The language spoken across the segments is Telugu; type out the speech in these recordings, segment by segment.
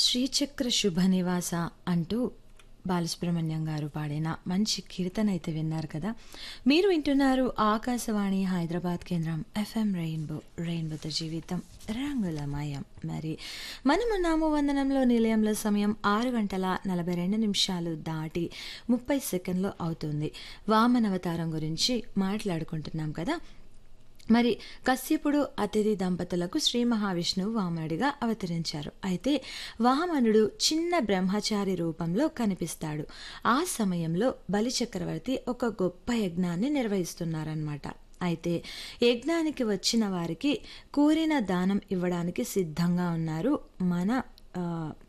శ్రీచక్ర శుభ నివాస అంటూ బాలసుబ్రహ్మణ్యం గారు పాడిన మంచి కీర్తన అయితే విన్నారు కదా మీరు వింటున్నారు ఆకాశవాణి హైదరాబాద్ కేంద్రం ఎఫ్ఎం రెయిన్బో రెయిన్బోతో జీవితం రంగులమయం మరి మనమున్నాము వందనంలో నిలయంలో సమయం ఆరు గంటల నలభై రెండు నిమిషాలు దాటి ముప్పై సెకండ్లు అవుతుంది వామనవతారం గురించి మాట్లాడుకుంటున్నాం కదా మరి కశ్యపుడు అతిథి దంపతులకు శ్రీ మహావిష్ణువు వామనుడిగా అవతరించారు అయితే వామనుడు చిన్న బ్రహ్మచారి రూపంలో కనిపిస్తాడు ఆ సమయంలో బలి చక్రవర్తి ఒక గొప్ప యజ్ఞాన్ని నిర్వహిస్తున్నారన్నమాట అయితే యజ్ఞానికి వచ్చిన వారికి కోరిన దానం ఇవ్వడానికి సిద్ధంగా ఉన్నారు మన ఆ,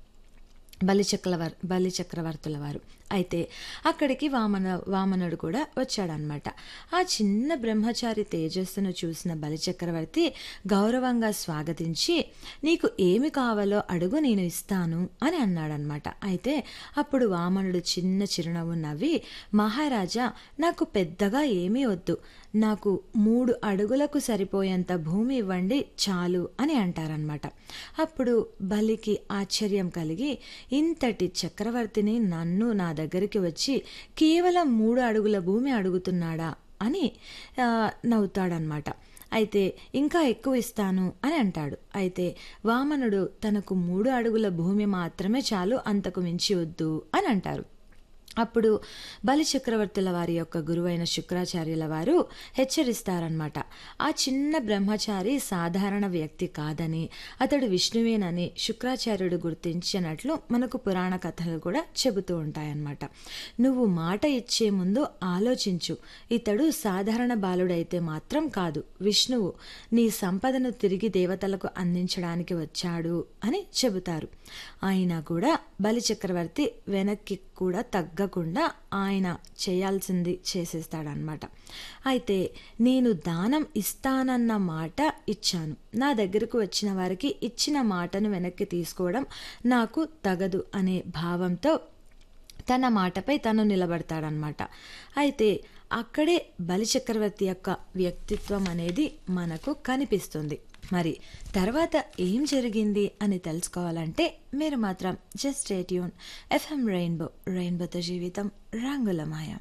బలిచక్రవర్ బలిచక్రవర్తుల వారు అయితే అక్కడికి వామన వామనుడు కూడా వచ్చాడనమాట ఆ చిన్న బ్రహ్మచారి తేజస్సును చూసిన బలిచక్రవర్తి గౌరవంగా స్వాగతించి నీకు ఏమి కావాలో అడుగు నేను ఇస్తాను అని అన్నాడనమాట అయితే అప్పుడు వామనుడు చిన్న చిరునవ్వు నవ్వి మహారాజా నాకు పెద్దగా ఏమీ వద్దు నాకు మూడు అడుగులకు సరిపోయేంత భూమి ఇవ్వండి చాలు అని అంటారనమాట అప్పుడు బలికి ఆశ్చర్యం కలిగి ఇంతటి చక్రవర్తిని నన్ను నా దగ్గరికి వచ్చి కేవలం మూడు అడుగుల భూమి అడుగుతున్నాడా అని ఆ, నవ్వుతాడనమాట అయితే ఇంకా ఎక్కువ ఇస్తాను అని అంటాడు అయితే వామనుడు తనకు మూడు అడుగుల భూమి మాత్రమే చాలు అంతకు మించి వద్దు అని అంటారు అప్పుడు బలి చక్రవర్తుల వారి యొక్క గురువైన శుక్రాచార్యుల వారు హెచ్చరిస్తారనమాట ఆ చిన్న బ్రహ్మచారి సాధారణ వ్యక్తి కాదని అతడు విష్ణువేనని శుక్రాచార్యుడు గుర్తించినట్లు మనకు పురాణ కథలు కూడా చెబుతూ ఉంటాయన్నమాట నువ్వు మాట ఇచ్చే ముందు ఆలోచించు ఇతడు సాధారణ బాలుడైతే మాత్రం కాదు విష్ణువు నీ సంపదను తిరిగి దేవతలకు అందించడానికి వచ్చాడు అని చెబుతారు ఆయన కూడా బలి చక్రవర్తి వెనక్కి కూడా తగ్గకుండా ఆయన చేయాల్సింది చేసేస్తాడనమాట అయితే నేను దానం ఇస్తానన్న మాట ఇచ్చాను నా దగ్గరకు వచ్చిన వారికి ఇచ్చిన మాటను వెనక్కి తీసుకోవడం నాకు తగదు అనే భావంతో తన మాటపై తను నిలబడతాడనమాట అయితే అక్కడే బలిచక్రవర్తి యొక్క వ్యక్తిత్వం అనేది మనకు కనిపిస్తుంది మరి తర్వాత ఏం జరిగింది అని తెలుసుకోవాలంటే మీరు మాత్రం జస్ట్ ట్యూన్ ఎఫ్ఎం రెయిన్బో రెయిన్బోతో జీవితం రంగులమాయం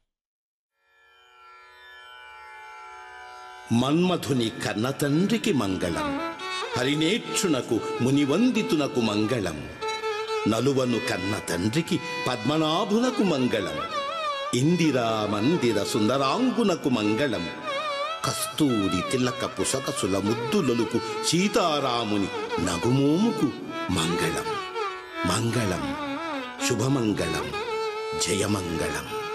మన్మధుని కన్న తండ్రికి మంగళం హరినేక్షునకు మునివందితునకు మంగళం నలువను కన్న తండ్రికి పద్మనాభునకు మంగళం ఇందిరా మందిర సుందరాంగునకు మంగళం కస్తూరి తిలకపు సొగసుల ముద్దులొలుకు సీతారాముని నగుమోముకు మంగళం మంగళం శుభమంగళం జయమంగళం